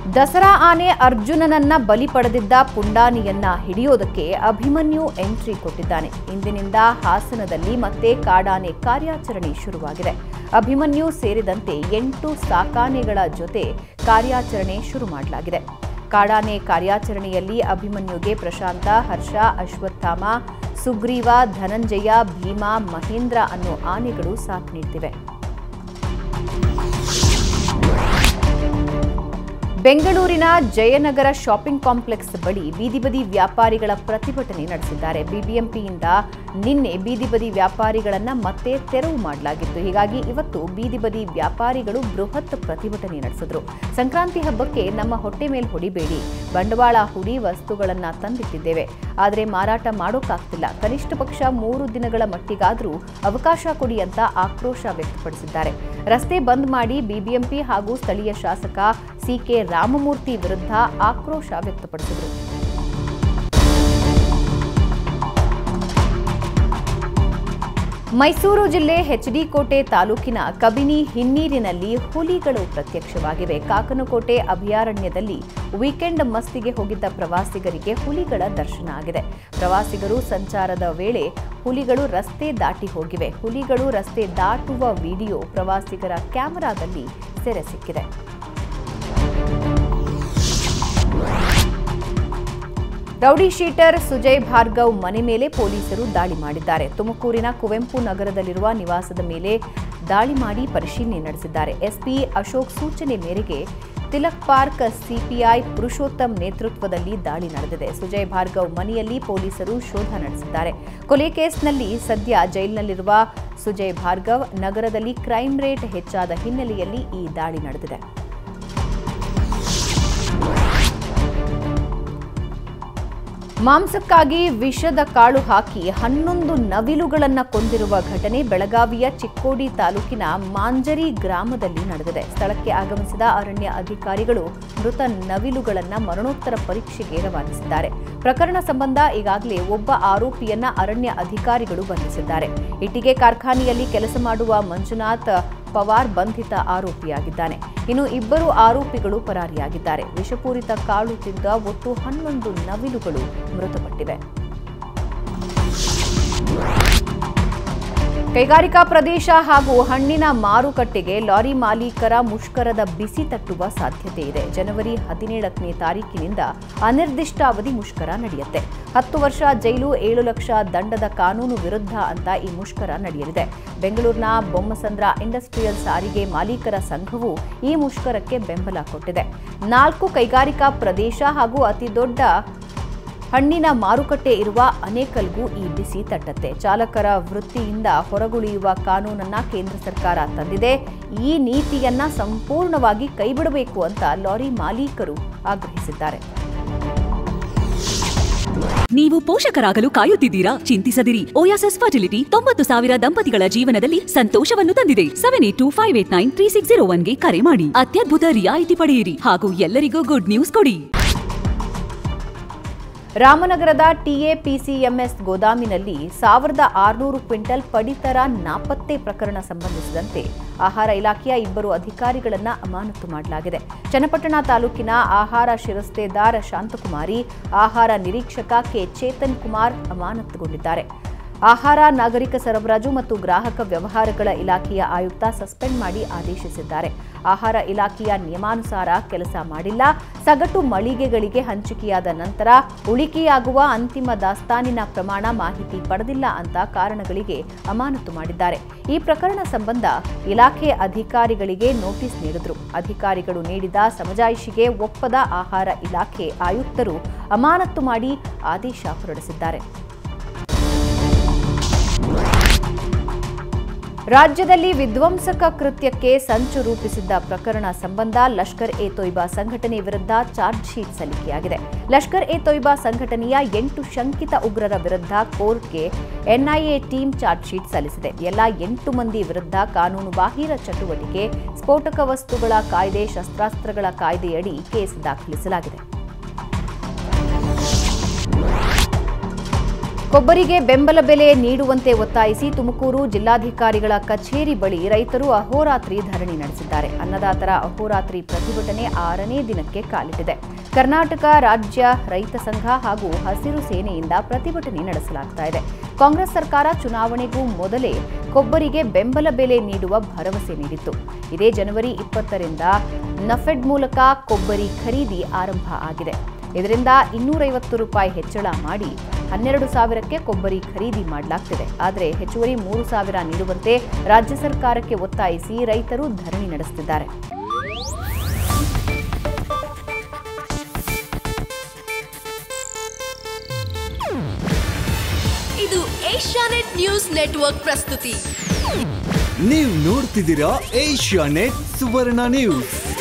ದಸರಾ ಆನೆ ಅರ್ಜುನನನ್ನ ಬಲಿ ಪಡೆದಿದ್ದ ಪುಂಡಾನಿಯನ್ನ ಹಿಡಿಯೋದಕ್ಕೆ ಅಭಿಮನ್ಯು ಎಂಟ್ರಿ ಕೊಟ್ಟಿದ್ದಾನೆ ಇಂದಿನಿಂದ ಹಾಸನದಲ್ಲಿ ಮತ್ತೆ ಕಾಡಾನೆ ಕಾರ್ಯಾಚರಣೆ ಶುರುವಾಗಿದೆ ಅಭಿಮನ್ಯು ಸೇರಿದಂತೆ ಎಂಟು ಸಾಕಾನೆಗಳ ಜೊತೆ ಕಾರ್ಯಾಚರಣೆ ಶುರು ಮಾಡಲಾಗಿದೆ ಕಾಡಾನೆ ಕಾರ್ಯಾಚರಣೆಯಲ್ಲಿ ಅಭಿಮನ್ಯುಗೆ ಪ್ರಶಾಂತ ಹರ್ಷ ಅಶ್ವತ್ಥಾಮ ಸುಗ್ರೀವ ಧನಂಜಯ ಭೀಮಾ ಮಹೇಂದ್ರ ಅನ್ನೋ ಆನೆಗಳು ಸಾಥ್ ನೀಡ್ತಿವೆ ಬೆಂಗಳೂರಿನ ಜಯನಗರ ಶಾಪಿಂಗ್ ಕಾಂಪ್ಲೆಕ್ಸ್ ಬಳಿ ಬೀದಿ ಬದಿ ವ್ಯಾಪಾರಿಗಳ ಪ್ರತಿಭಟನೆ ನಡೆಸಿದ್ದಾರೆ ಬಿಬಿಎಂಪಿಯಿಂದ ನಿನ್ನೆ ಬೀದಿ ಬದಿ ವ್ಯಾಪಾರಿಗಳನ್ನ ಮತ್ತೆ ತೆರವು ಮಾಡಲಾಗಿತ್ತು ಹೀಗಾಗಿ ಇವತ್ತು ಬೀದಿ ಬದಿ ವ್ಯಾಪಾರಿಗಳು ಬೃಹತ್ ಪ್ರತಿಭಟನೆ ನಡೆಸಿದ್ರು ಸಂಕ್ರಾಂತಿ ಹಬ್ಬಕ್ಕೆ ನಮ್ಮ ಹೊಟ್ಟೆ ಮೇಲೆ ಹೊಡಿಬೇಡಿ ಬಂಡವಾಳ ಹೂಡಿ ವಸ್ತುಗಳನ್ನ ತಂದಿಟ್ಟಿದ್ದೇವೆ ಆದರೆ ಮಾರಾಟ ಮಾಡೋಕ್ಕಾಗ್ತಿಲ್ಲ ಕನಿಷ್ಠ ಪಕ್ಷ ಮೂರು ದಿನಗಳ ಮಟ್ಟಿಗಾದರೂ ಅವಕಾಶ ಕೊಡಿ ಅಂತ ಆಕ್ರೋಶ ವ್ಯಕ್ತಪಡಿಸಿದ್ದಾರೆ ರಸ್ತೆ ಬಂದ್ ಮಾಡಿ ಬಿಬಿಎಂಪಿ ಹಾಗೂ ಸ್ಥಳೀಯ ಶಾಸಕ ಸಿಕೆ ರಾಮಮೂರ್ತಿ ವಿರುದ್ಧ ಆಕ್ರೋಶ ವ್ಯಕ್ತಪಡಿಸಿದರು ಮೈಸೂರು ಜಿಲ್ಲೆ ಹೆಚ್ಡಿಕೋಟೆ ತಾಲೂಕಿನ ಕಬಿನಿ ಹಿನ್ನೀರಿನಲ್ಲಿ ಹುಲಿಗಳು ಪ್ರತ್ಯಕ್ಷವಾಗಿವೆ ಕಾಕನಕೋಟೆ ಅಭಯಾರಣ್ಯದಲ್ಲಿ ವೀಕೆಂಡ್ ಮಸ್ತಿಗೆ ಹೋಗಿದ್ದ ಪ್ರವಾಸಿಗರಿಗೆ ಹುಲಿಗಳ ದರ್ಶನ ಆಗಿದೆ ಪ್ರವಾಸಿಗರು ಸಂಚಾರದ ವೇಳೆ ಹುಲಿಗಳು ರಸ್ತೆ ದಾಟಿ ಹೋಗಿವೆ ಹುಲಿಗಳು ರಸ್ತೆ ದಾಟುವ ವಿಡಿಯೋ ಪ್ರವಾಸಿಗರ ಕ್ಯಾಮೆರಾದಲ್ಲಿ ಸೆರೆ ಸಿಕ್ಕಿದೆ ರೌಡಿ ಶೀಟರ್ ಸುಜಯ್ ಭಾರ್ಗವ್ ಮನೆ ಮೇಲೆ ಪೊಲೀಸರು ದಾಳಿ ಮಾಡಿದ್ದಾರೆ ತುಮಕೂರಿನ ಕುವೆಂಪು ನಗರದಲ್ಲಿರುವ ನಿವಾಸದ ಮೇಲೆ ದಾಳಿ ಮಾಡಿ ಪರಿಶೀಲನೆ ನಡೆಸಿದ್ದಾರೆ ಎಸ್ಪಿ ಅಶೋಕ್ ಸೂಚನೆ ಮೇರೆಗೆ ತಿಲಕ್ ಪಾರ್ಕ್ ಸಿಪಿಐ ಪುರುಷೋತ್ತಮ್ ನೇತೃತ್ವದಲ್ಲಿ ದಾಳಿ ನಡೆದಿದೆ ಸುಜಯ್ ಭಾರ್ಗವ್ ಮನೆಯಲ್ಲಿ ಪೊಲೀಸರು ಶೋಧ ನಡೆಸಿದ್ದಾರೆ ಕೊಲೆ ಕೇಸ್ನಲ್ಲಿ ಸದ್ಯ ಜೈಲಿನಲ್ಲಿರುವ ಸುಜಯ್ ಭಾರ್ಗವ್ ನಗರದಲ್ಲಿ ಕ್ರೈಂ ರೇಟ್ ಹೆಚ್ಚಾದ ಹಿನ್ನೆಲೆಯಲ್ಲಿ ಈ ದಾಳಿ ನಡೆದಿದೆ ಮಾಂಸಕ್ಕಾಗಿ ವಿಷದ ಕಾಳು ಹಾಕಿ ಹನ್ನೊಂದು ನವಿಲುಗಳನ್ನು ಕೊಂದಿರುವ ಘಟನೆ ಬೆಳಗಾವಿಯ ಚಿಕ್ಕೋಡಿ ತಾಲೂಕಿನ ಮಾಂಜರಿ ಗ್ರಾಮದಲ್ಲಿ ನಡೆದಿದೆ ಸ್ಥಳಕ್ಕೆ ಆಗಮಿಸಿದ ಅರಣ್ಯ ಅಧಿಕಾರಿಗಳು ಮೃತ ನವಿಲುಗಳನ್ನು ಮರಣೋತ್ತರ ಪರೀಕ್ಷೆಗೆ ರವಾನಿಸಿದ್ದಾರೆ ಪ್ರಕರಣ ಸಂಬಂಧ ಈಗಾಗಲೇ ಒಬ್ಬ ಆರೋಪಿಯನ್ನ ಅರಣ್ಯ ಅಧಿಕಾರಿಗಳು ಬಂಧಿಸಿದ್ದಾರೆ ಇಟ್ಟಿಗೆ ಕಾರ್ಖಾನೆಯಲ್ಲಿ ಕೆಲಸ ಮಾಡುವ ಮಂಜುನಾಥ್ ಪವಾರ್ ಬಂಧಿತ ಆರೋಪಿಯಾಗಿದ್ದಾನೆ ಇನ್ನು ಇಬ್ಬರು ಆರೋಪಿಗಳು ಪರಾರಿಯಾಗಿದ್ದಾರೆ ವಿಷಪೂರಿತ ಕಾಳು ತಿಂದ ಒಟ್ಟು ಹನ್ನೊಂದು ನವಿಲುಗಳು ಮೃತಪಟ್ಟಿವೆ ಕೈಗಾರಿಕಾ ಪ್ರದೇಶ ಹಾಗೂ ಹಣ್ಣಿನ ಮಾರುಕಟ್ಟೆಗೆ ಲಾರಿ ಮಾಲೀಕರ ಮುಷ್ಕರದ ಬಿಸಿ ತಟ್ಟುವ ಸಾಧ್ಯತೆ ಇದೆ ಜನವರಿ ಹದಿನೇಳನೇ ತಾರೀಕಿನಿಂದ ಅನಿರ್ದಿಷ್ಟಾವಧಿ ಮುಷ್ಕರ ನಡೆಯುತ್ತೆ ಹತ್ತು ವರ್ಷ ಜೈಲು ಏಳು ಲಕ್ಷ ದಂಡದ ಕಾನೂನು ವಿರುದ್ಧ ಅಂತ ಈ ಮುಷ್ಕರ ನಡೆಯಲಿದೆ ಬೆಂಗಳೂರಿನ ಬೊಮ್ಮಸಂದ್ರ ಇಂಡಸ್ಟ್ರಿಯಲ್ ಸಾರಿಗೆ ಮಾಲೀಕರ ಸಂಘವು ಈ ಮುಷ್ಕರಕ್ಕೆ ಬೆಂಬಲ ಕೊಟ್ಟಿದೆ ನಾಲ್ಕು ಕೈಗಾರಿಕಾ ಪ್ರದೇಶ ಹಾಗೂ ಅತಿದೊಡ್ಡ ಹಣ್ಣಿನ ಮಾರುಕಟ್ಟೆ ಇರುವ ಅನೇಕಲ್ಗೂ ಈ ಬಿಸಿ ತಟ್ಟತ್ತೆ ಚಾಲಕರ ವೃತ್ತಿಯಿಂದ ಹೊರಗುಳಿಯುವ ಕಾನೂನನ್ನ ಕೇಂದ್ರ ಸರ್ಕಾರ ತಂದಿದೆ ಈ ನೀತಿಯನ್ನ ಸಂಪೂರ್ಣವಾಗಿ ಕೈಬಿಡಬೇಕು ಅಂತ ಲಾರಿ ಮಾಲೀಕರು ಆಗ್ರಹಿಸಿದ್ದಾರೆ ನೀವು ಪೋಷಕರಾಗಲು ಕಾಯುತ್ತಿದ್ದೀರಾ ಚಿಂತಿಸದಿರಿ ಓಯಾಸಸ್ ಫರ್ಟಿಲಿಟಿ ತೊಂಬತ್ತು ಸಾವಿರ ದಂಪತಿಗಳ ಜೀವನದಲ್ಲಿ ಸಂತೋಷವನ್ನು ತಂದಿದೆ seven eight two five eight nine three six zero ಒನ್ಗೆ ಕರೆ ಮಾಡಿ ಅತ್ಯದ್ಭುತ ರಿಯಾಯಿತಿ ಪಡೆಯಿರಿ ಹಾಗೂ ಎಲ್ಲರಿಗೂ ಗುಡ್ ನ್ಯೂಸ್ ಕೊಡಿ ರಾಮನಗರದ ಟಿಎಪಿಸಿಎಂಎಸ್ ಗೋದಾಮಿನಲ್ಲಿ ಸಾವಿರದ ಆರುನೂರು ಕ್ವಿಂಟಲ್ ಪಡಿತರ ನಾಪತ್ತೆ ಪ್ರಕರಣ ಸಂಬಂಧಿಸಿದಂತೆ ಆಹಾರ ಇಲಾಖೆಯ ಇಬ್ಬರು ಅಧಿಕಾರಿಗಳನ್ನ ಅಮಾನತು ಮಾಡಲಾಗಿದೆ ಚನ್ನಪಟ್ಟಣ ತಾಲೂಕಿನ ಆಹಾರ ಶಿರಸ್ತೇದಾರ್ ಶಾಂತಕುಮಾರಿ ಆಹಾರ ನಿರೀಕ್ಷಕ ಕೆ ಚೇತನ್ ಕುಮಾರ್ ಅಮಾನತುಗೊಂಡಿದ್ದಾರೆ ಆಹಾರ ನಾಗರಿಕ ಸರಬರಾಜು ಮತ್ತು ಗ್ರಾಹಕ ವ್ಯವಹಾರಗಳ ಇಲಾಖೆಯ ಆಯುಕ್ತ ಸಸ್ಪೆಂಡ್ ಮಾಡಿ ಆದೇಶಿಸಿದ್ದಾರೆ ಆಹಾರ ಇಲಾಖೆಯ ನಿಯಮಾನುಸಾರ ಕೆಲಸ ಮಾಡಿಲ್ಲ ಸಗಟು ಮಳಿಗೆಗಳಿಗೆ ಹಂಚಿಕೆಯಾದ ನಂತರ ಉಳಿಕೆಯಾಗುವ ಅಂತಿಮ ದಾಸ್ತಾನಿನ ಪ್ರಮಾಣ ಮಾಹಿತಿ ಪಡೆದಿಲ್ಲ ಅಂತ ಕಾರಣಗಳಿಗೆ ಅಮಾನತು ಮಾಡಿದ್ದಾರೆ ಈ ಪ್ರಕರಣ ಸಂಬಂಧ ಇಲಾಖೆ ಅಧಿಕಾರಿಗಳಿಗೆ ನೋಟಿಸ್ ನೀಡಿದ್ರು ಅಧಿಕಾರಿಗಳು ನೀಡಿದ ಸಮಜಾಯಿಷಿಗೆ ಒಪ್ಪದ ಆಹಾರ ಇಲಾಖೆ ಆಯುಕ್ತರು ಅಮಾನತು ಮಾಡಿ ಆದೇಶ ಹೊರಡಿಸಿದ್ದಾರೆ ರಾಜ್ಯದಲ್ಲಿ ವಿಧ್ವಂಸಕ ಕೃತ್ಯಕ್ಕೆ ಸಂಚು ರೂಪಿಸಿದ್ದ ಪ್ರಕರಣ ಸಂಬಂಧ ಲಷ್ಕರ್ ಎ ತೊಯ್ಬಾ ಸಂಘಟನೆ ವಿರುದ್ಧ ಚಾರ್ಜ್ ಶೀಟ್ ಸಲ್ಲಿಕೆಯಾಗಿದೆ ಲಷ್ಕರ್ ಎ ತೊಯ್ಬಾ ಸಂಘಟನೆಯ ಎಂಟು ಶಂಕಿತ ಉಗ್ರರ ವಿರುದ್ಧ ಕೋರ್ಟ್ಗೆ ಎನ್ಐಎ ಟೀಮ್ ಚಾರ್ಜ್ ಶೀಟ್ ಸಲ್ಲಿಸಿದೆ ಎಲ್ಲ ಎಂಟು ಮಂದಿ ವಿರುದ್ಧ ಕಾನೂನು ಬಾಹಿರ ಚಟುವಟಿಕೆ ಸ್ಫೋಟಕ ವಸ್ತುಗಳ ಕಾಯ್ದೆ ಶಸ್ತ್ರಾಸ್ತ್ರಗಳ ಕಾಯ್ದೆಯಡಿ ಕೇಸ್ ದಾಖಲಿಸಲಾಗಿದೆ ಕೊಬ್ಬರಿಗೆ ಬೆಂಬಲ ಬೆಲೆ ನೀಡುವಂತೆ ಒತ್ತಾಯಿಸಿ ತುಮಕೂರು ಜಿಲ್ಲಾಧಿಕಾರಿಗಳ ಕಚೇರಿ ಬಳಿ ರೈತರು ಅಹೋರಾತ್ರಿ ಧರಣಿ ನಡೆಸಿದ್ದಾರೆ ಅನ್ನದಾತರ ಅಹೋರಾತ್ರಿ ಪ್ರತಿಭಟನೆ ಆರನೇ ದಿನಕ್ಕೆ ಕಾಲಿಟ್ಟಿದೆ ಕರ್ನಾಟಕ ರಾಜ್ಯ ರೈತ ಸಂಘ ಹಾಗೂ ಹಸಿರು ಸೇನೆಯಿಂದ ಪ್ರತಿಭಟನೆ ನಡೆಸಲಾಗ್ತಾ ಇದೆ ಕಾಂಗ್ರೆಸ್ ಸರ್ಕಾರ ಚುನಾವಣೆಗೂ ಮೊದಲೇ ಕೊಬ್ಬರಿಗೆ ಬೆಂಬಲ ಬೆಲೆ ನೀಡುವ ಭರವಸೆ ನೀಡಿತ್ತು ಇದೇ ಜನವರಿ ಇಪ್ಪತ್ತರಿಂದ ನಫೆಡ್ ಮೂಲಕ ಕೊಬ್ಬರಿ ಖರೀದಿ ಆರಂಭ ಆಗಿದೆ ಇದರಿಂದ ಇನ್ನೂರೈವತ್ತು ರೂಪಾಯಿ ಹೆಚ್ಚಳ ಮಾಡಿ ಹನ್ನೆರಡು ಸಾವಿರಕ್ಕೆ ಕೊಬ್ಬರಿ ಖರೀದಿ ಮಾಡಲಾಗ್ತಿದೆ ಆದರೆ ಹೆಚ್ಚುವರಿ ಮೂರು ಸಾವಿರ ನೀಡುವಂತೆ ರಾಜ್ಯ ಸರ್ಕಾರಕ್ಕೆ ಒತ್ತಾಯಿಸಿ ರೈತರು ಧರಣಿ ನಡೆಸುತ್ತಿದ್ದಾರೆ ಇದು ಏಷ್ಯಾನೆಟ್ ನ್ಯೂಸ್ ನೆಟ್ವರ್ಕ್ ಪ್ರಸ್ತುತಿ ನೀವು ನೋಡ್ತಿದ್ದೀರಾ ಏಷ್ಯಾ ನೆಟ್ ಸುವರ್ಣ ನ್ಯೂಸ್